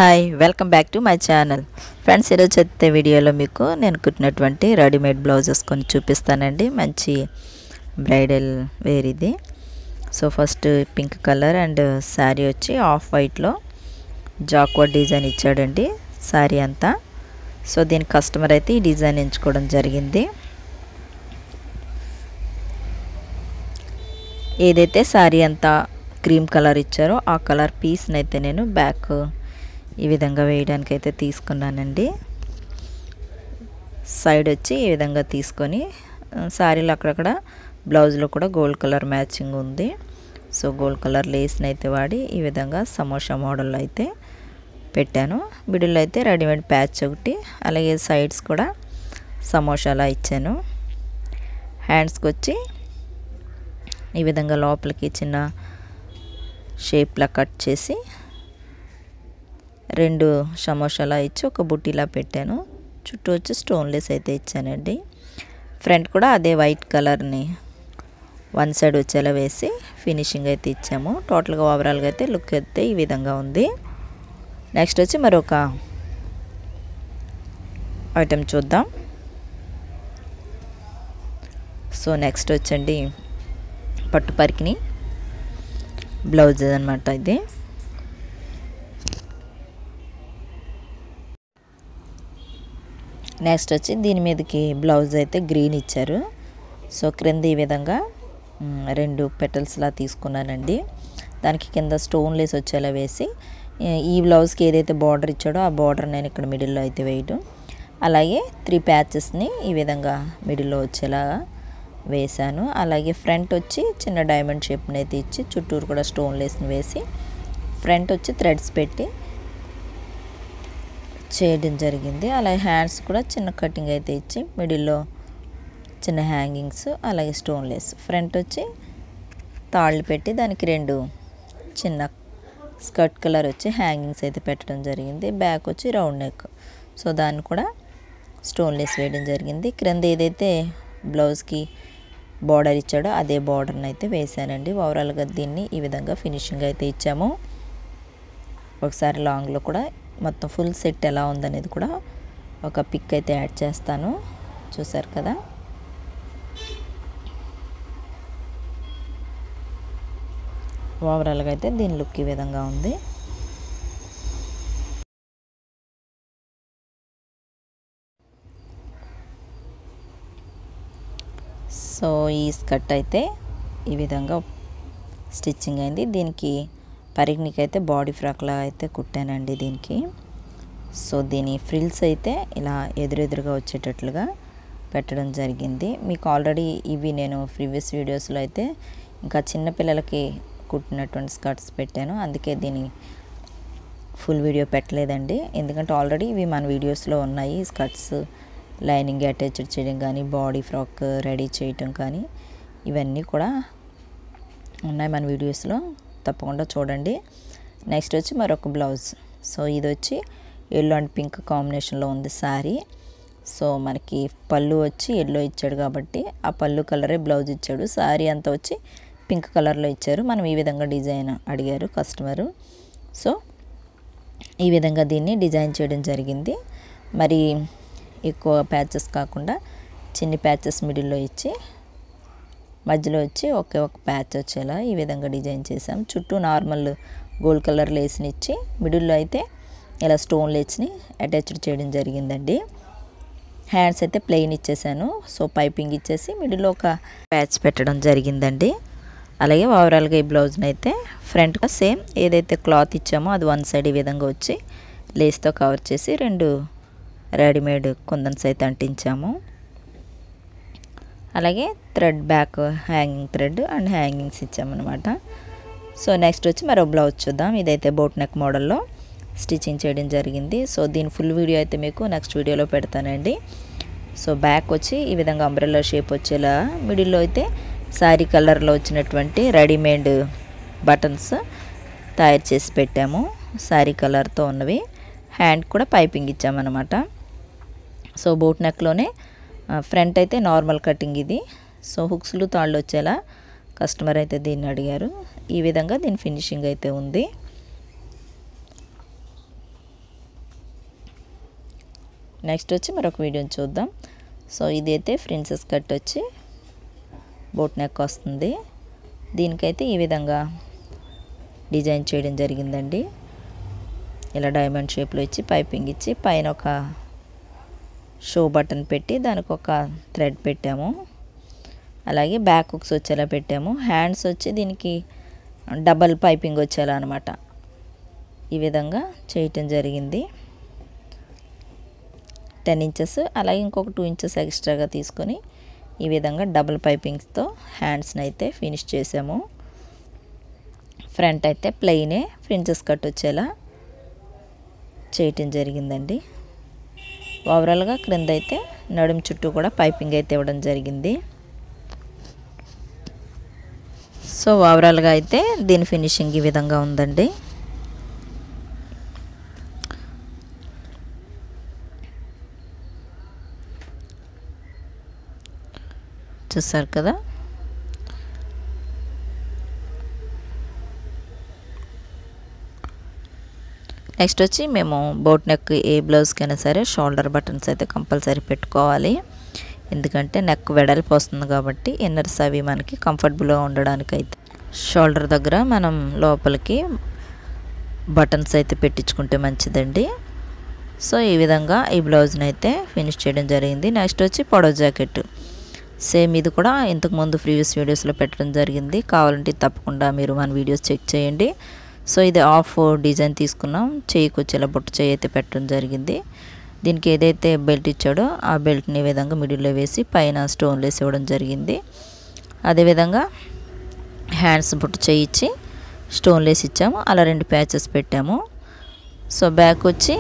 hi welcome back to my channel friends ఈరోజు చెత్తే వీడియోలో మీకు నేను కుట్టినటువంటి రెడీమేడ్ బ్లౌజెస్ కొన్ని చూపిస్తానండి మంచి బ్రైడల్ వేర్ ఇది so first pink colour and sari వచ్చి ఆఫ్ వైట్లో జాక్వర్డ్ డిజైన్ ఇచ్చాడండి శారీ అంతా సో దీని కస్టమర్ అయితే ఈ డిజైన్ ఎంచుకోవడం జరిగింది ఏదైతే శారీ అంతా క్రీమ్ కలర్ ఇచ్చారో ఆ కలర్ పీస్ని అయితే నేను బ్యాక్ ఈ విధంగా వేయడానికి అయితే తీసుకున్నానండి సైడ్ వచ్చి ఈ విధంగా తీసుకొని శారీలో అక్కడక్కడ బ్లౌజ్లో కూడా గోల్డ్ కలర్ మ్యాచింగ్ ఉంది సో గోల్డ్ కలర్ లేస్ని అయితే వాడి ఈ విధంగా సమోసా మోడల్లో అయితే పెట్టాను మిడిల్లో అయితే రెడీమేడ్ ప్యాచ్ ఒకటి అలాగే సైడ్స్ కూడా సమోసాలా ఇచ్చాను హ్యాండ్స్కి వచ్చి ఈ విధంగా లోపలికి చిన్న షేప్లా కట్ చేసి రెండు సమోసాలా ఇచ్చి ఒక బుట్టిలా పెట్టాను చుట్టూ వచ్చి స్టోన్లెస్ అయితే ఇచ్చానండి ఫ్రంట్ కూడా అదే వైట్ కలర్ని వన్ సైడ్ వచ్చేలా వేసి ఫినిషింగ్ అయితే ఇచ్చాము టోటల్గా ఓవరాల్గా అయితే లుక్ అయితే ఈ విధంగా ఉంది నెక్స్ట్ వచ్చి మరొక ఐటెం చూద్దాం సో నెక్స్ట్ వచ్చండి పట్టు పరికిని బ్లౌజ్ అనమాట ఇది నెక్స్ట్ వచ్చి దీని మీదకి బ్లౌజ్ అయితే గ్రీన్ ఇచ్చారు సో క్రింద ఈ విధంగా రెండు పెటల్స్లా తీసుకున్నానండి దానికి కింద స్టోన్ లేస్ వచ్చేలా వేసి ఈ బ్లౌజ్కి ఏదైతే బార్డర్ ఇచ్చాడో ఆ బార్డర్ నేను ఇక్కడ మిడిల్లో అయితే వేయడం అలాగే త్రీ ప్యాచెస్ని ఈ విధంగా మిడిల్లో వచ్చేలా వేశాను అలాగే ఫ్రంట్ వచ్చి చిన్న డైమండ్ షేప్ని అయితే ఇచ్చి చుట్టూరు కూడా స్టోన్ లేస్ని వేసి ఫ్రంట్ వచ్చి థ్రెడ్స్ పెట్టి చేయడం జరిగింది అలాగే హ్యాండ్స్ కూడా చిన్న కటింగ్ అయితే ఇచ్చి మిడిల్లో చిన్న హ్యాంగింగ్స్ అలాగే స్టోన్ లేస్ ఫ్రంట్ వచ్చి తాళ్ళు పెట్టి దానికి రెండు చిన్న స్కర్ట్ కలర్ వచ్చి హ్యాంగింగ్స్ అయితే పెట్టడం జరిగింది బ్యాక్ వచ్చి రౌండ్ నెక్ సో దాన్ని కూడా స్టోన్ లేస్ వేయడం జరిగింది క్రింద ఏదైతే బ్లౌజ్కి బార్డర్ ఇచ్చాడో అదే బార్డర్ని అయితే వేసానండి ఓవరాల్గా దీన్ని ఈ విధంగా ఫినిషింగ్ అయితే ఇచ్చాము ఒకసారి లాంగ్లో కూడా మొత్తం ఫుల్ సెట్ ఎలా ఉందనేది కూడా ఒక పిక్ అయితే యాడ్ చేస్తాను చూసారు కదా ఓవరాల్గా అయితే దీని లుక్ ఈ విధంగా ఉంది సో ఈ స్కర్ట్ అయితే ఈ విధంగా స్టిచ్చింగ్ అయింది దీనికి పరిగ్నికి అయితే బాడీ ఫ్రాక్లా అయితే కుట్టానండి దీనికి సో దీని ఫ్రిల్స్ అయితే ఇలా ఎదురెదురుగా వచ్చేటట్లుగా పెట్టడం జరిగింది మీకు ఆల్రెడీ ఇవి నేను ప్రీవియస్ వీడియోస్లో అయితే ఇంకా చిన్నపిల్లలకి కుట్టినటువంటి స్కర్ట్స్ పెట్టాను అందుకే దీని ఫుల్ వీడియో పెట్టలేదండి ఎందుకంటే ఆల్రెడీ ఇవి మన వీడియోస్లో ఉన్నాయి స్కర్ట్స్ లైనింగ్ అటాచ్డ్ చేయడం కానీ బాడీ ఫ్రాక్ రెడీ చేయటం కానీ ఇవన్నీ కూడా ఉన్నాయి మన వీడియోస్లో తప్పకుండా చూడండి నెక్స్ట్ వచ్చి మరొక బ్లౌజ్ సో ఇది వచ్చి ఎల్లో అండ్ పింక్ కాంబినేషన్లో ఉంది శారీ సో మనకి పళ్ళు వచ్చి ఎల్లో ఇచ్చాడు కాబట్టి ఆ పళ్ళు కలరే బ్లౌజ్ ఇచ్చాడు శారీ అంతా వచ్చి పింక్ కలర్లో ఇచ్చారు మనం ఈ విధంగా డిజైన్ అడిగారు కస్టమరు సో ఈ విధంగా దీన్ని డిజైన్ చేయడం జరిగింది మరి ఎక్కువ ప్యాచెస్ కాకుండా చిన్ని ప్యాచెస్ మిడిల్లో ఇచ్చి మధ్యలో వచ్చి ఒకే ఒక ప్యాచ్ వచ్చేలా ఈ విధంగా డిజైన్ చేసాం చుట్టూ నార్మల్ గోల్డ్ కలర్ లేస్ని ఇచ్చి మిడిల్లో అయితే ఇలా స్టోన్ లేస్ని అటాచ్డ్ చేయడం జరిగిందండి హ్యాండ్స్ అయితే ప్లెయిన్ ఇచ్చేసాను సో పైపింగ్ ఇచ్చేసి మిడిల్లో ఒక ప్యాచ్ పెట్టడం జరిగిందండి అలాగే ఓవరాల్గా ఈ బ్లౌజ్ని అయితే ఫ్రంట్గా సేమ్ ఏదైతే క్లాత్ ఇచ్చామో అది వన్ సైడ్ ఈ విధంగా వచ్చి లేస్తో కవర్ చేసి రెండు రెడీమేడ్ కుందన్స్ అయితే అంటించాము అలాగే thread back hanging thread and hangings ఇచ్చామన్నమాట సో నెక్స్ట్ వచ్చి మరో బ్లౌజ్ చూద్దాం ఇదైతే బోట్ నెక్ మోడల్లో స్టిచ్చింగ్ చేయడం జరిగింది సో దీని ఫుల్ వీడియో అయితే మీకు నెక్స్ట్ వీడియోలో పెడతానండి సో బ్యాక్ వచ్చి ఈ విధంగా అంబ్రెల్లా షేప్ వచ్చేలా మిడిల్లో అయితే శారీ కలర్లో వచ్చినటువంటి రెడీమేడ్ బటన్స్ తయారు చేసి పెట్టాము శారీ కలర్తో ఉన్నవి హ్యాండ్ కూడా పైపింగ్ ఇచ్చామన్నమాట సో బోట్ నెక్లోనే ఫ్రంట్ అయితే నార్మల్ కటింగ్ ఇది సో హుక్స్లు తాళ్ళు వచ్చేలా కస్టమర్ అయితే దీన్ని అడిగారు ఈ విధంగా దీని ఫినిషింగ్ అయితే ఉంది నెక్స్ట్ వచ్చి మరొక వీడియోని చూద్దాం సో ఇదైతే ప్రిన్సెస్ కట్ వచ్చి బోట్ నెక్ వస్తుంది దీనికైతే ఈ విధంగా డిజైన్ చేయడం జరిగిందండి ఇలా డైమండ్ షేప్లో ఇచ్చి పైపింగ్ ఇచ్చి పైన ఒక షో బటన్ పెట్టి దానికి ఒక థ్రెడ్ పెట్టాము అలాగే బ్యాక్ హుక్స్ వచ్చేలా పెట్టాము హ్యాండ్స్ వచ్చి దీనికి డబల్ పైపింగ్ వచ్చేలా అనమాట ఈ విధంగా చేయటం జరిగింది టెన్ ఇంచెస్ అలాగే ఇంకొక టూ ఇంచెస్ ఎక్స్ట్రాగా తీసుకొని ఈ విధంగా డబుల్ పైపింగ్స్తో హ్యాండ్స్ని అయితే ఫినిష్ చేసాము ఫ్రంట్ అయితే ప్లెయినే ప్రిన్సెస్ కట్ వచ్చేలా చేయటం జరిగిందండి ఓవరాల్గా క్రింద అయితే నడుం చుట్టూ కూడా పైపింగ్ అయితే ఇవ్వడం జరిగింది సో ఓవరాల్గా అయితే దీని ఫినిషింగ్ ఈ విధంగా ఉందండి చూసారు కదా నెక్స్ట్ వచ్చి మేము బోట్ నెక్ ఏ బ్లౌజ్కైనా సరే షోల్డర్ బటన్స్ అయితే కంపల్సరీ పెట్టుకోవాలి ఎందుకంటే నెక్ వెడల్పు వస్తుంది కాబట్టి ఇన్నర్స్ అవి మనకి కంఫర్టబుల్గా ఉండడానికి అయితే షోల్డర్ దగ్గర మనం లోపలికి బటన్స్ అయితే పెట్టించుకుంటే మంచిదండి సో ఈ విధంగా ఈ బ్లౌజ్ని అయితే ఫినిష్ చేయడం జరిగింది నెక్స్ట్ వచ్చి పొడవ జాకెట్ సేమ్ ఇది కూడా ఇంతకుముందు ప్రీవియస్ వీడియోస్లో పెట్టడం జరిగింది కావాలంటే తప్పకుండా మీరు మన వీడియోస్ చెక్ చేయండి సో ఇది ఆఫ్ డిజైన్ తీసుకున్నాం చేయికి వచ్చేలా బొట్టు చేయి అయితే పెట్టడం జరిగింది దీనికి ఏదైతే బెల్ట్ ఇచ్చాడో ఆ బెల్ట్ని ఈ విధంగా మిడిల్లో వేసి పైన స్టోన్ వేసి ఇవ్వడం జరిగింది అదేవిధంగా హ్యాండ్స్ బొట్టు చేయి ఇచ్చి స్టోన్ లేసి ఇచ్చాము అలా రెండు ప్యాచెస్ పెట్టాము సో బ్యాక్ వచ్చి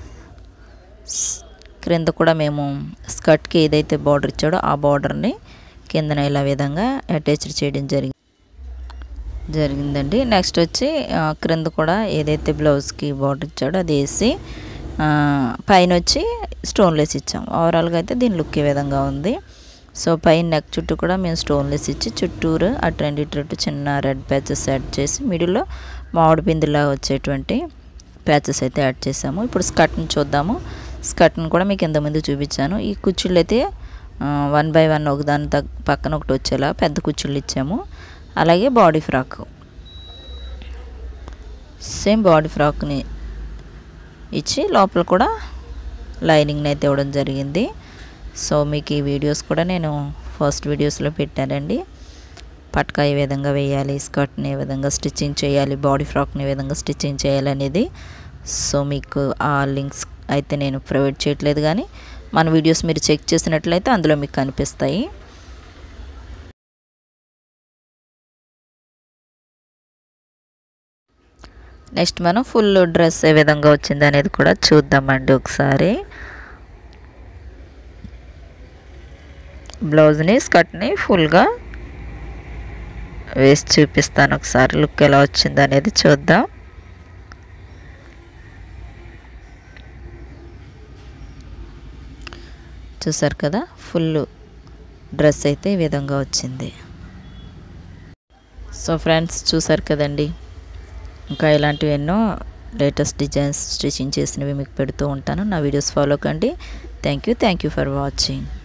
క్రింద కూడా మేము స్కర్ట్కి ఏదైతే బార్డర్ ఇచ్చాడో ఆ బార్డర్ని కిందన ఇలా విధంగా అటాచ్డ్ చేయడం జరిగింది జరిగిందండి నెక్స్ట్ వచ్చి క్రింద కూడా ఏదైతే బ్లౌజ్కి బార్డర్ ఇచ్చాడో అది వేసి పైన వచ్చి స్టోన్లెస్ ఇచ్చాం ఓవరాల్గా అయితే దీని లుక్ ఈ విధంగా ఉంది సో పైన నెక్ చుట్టూ కూడా మేము స్టోన్లెస్ ఇచ్చి చుట్టూరు అటు రెండు ఇటు చిన్న రెడ్ ప్యాచెస్ యాడ్ చేసి మిడిల్లో మామిడి పిందిలా వచ్చేటువంటి ప్యాచెస్ అయితే యాడ్ చేసాము ఇప్పుడు స్కర్ట్ని చూద్దాము స్కర్ట్ని కూడా మీకు ఇంతకుముందు చూపించాను ఈ కుర్చీలు అయితే వన్ బై వన్ ఒక దాని పక్కన ఒకటి వచ్చేలా పెద్ద కుర్చీలు ఇచ్చాము అలాగే బాడీ ఫ్రాక్ సేమ్ బాడీ ఫ్రాక్ని ఇచ్చి లోపల కూడా లైనింగ్ని అయితే ఇవ్వడం జరిగింది సో మీకు ఈ వీడియోస్ కూడా నేను ఫస్ట్ వీడియోస్లో పెట్టానండి పట్కా ఏ విధంగా వేయాలి స్కర్ట్ని ఏ విధంగా స్టిచ్చింగ్ చేయాలి బాడీ ఫ్రాక్ని ఏ విధంగా స్టిచ్చింగ్ చేయాలి అనేది సో మీకు ఆ లింక్స్ అయితే నేను ప్రొవైడ్ చేయట్లేదు కానీ మన వీడియోస్ మీరు చెక్ చేసినట్లయితే అందులో మీకు కనిపిస్తాయి నెక్స్ట్ మనం ఫుల్ డ్రెస్ ఏ విధంగా వచ్చింది అనేది కూడా చూద్దామండి ఒకసారి బ్లౌజ్ని స్కర్ట్ని ఫుల్గా వేసి చూపిస్తాను ఒకసారి లుక్ ఎలా వచ్చింది అనేది చూద్దాం చూసారు కదా ఫుల్ డ్రెస్ అయితే ఈ విధంగా వచ్చింది సో ఫ్రెండ్స్ చూసారు కదండి ఇంకా ఇలాంటివి ఎన్నో లేటెస్ట్ డిజైన్స్ స్టిచ్చింగ్ చేసినవి మీకు పెడుతూ ఉంటాను నా వీడియోస్ ఫాలో కండి thank you thank you for watching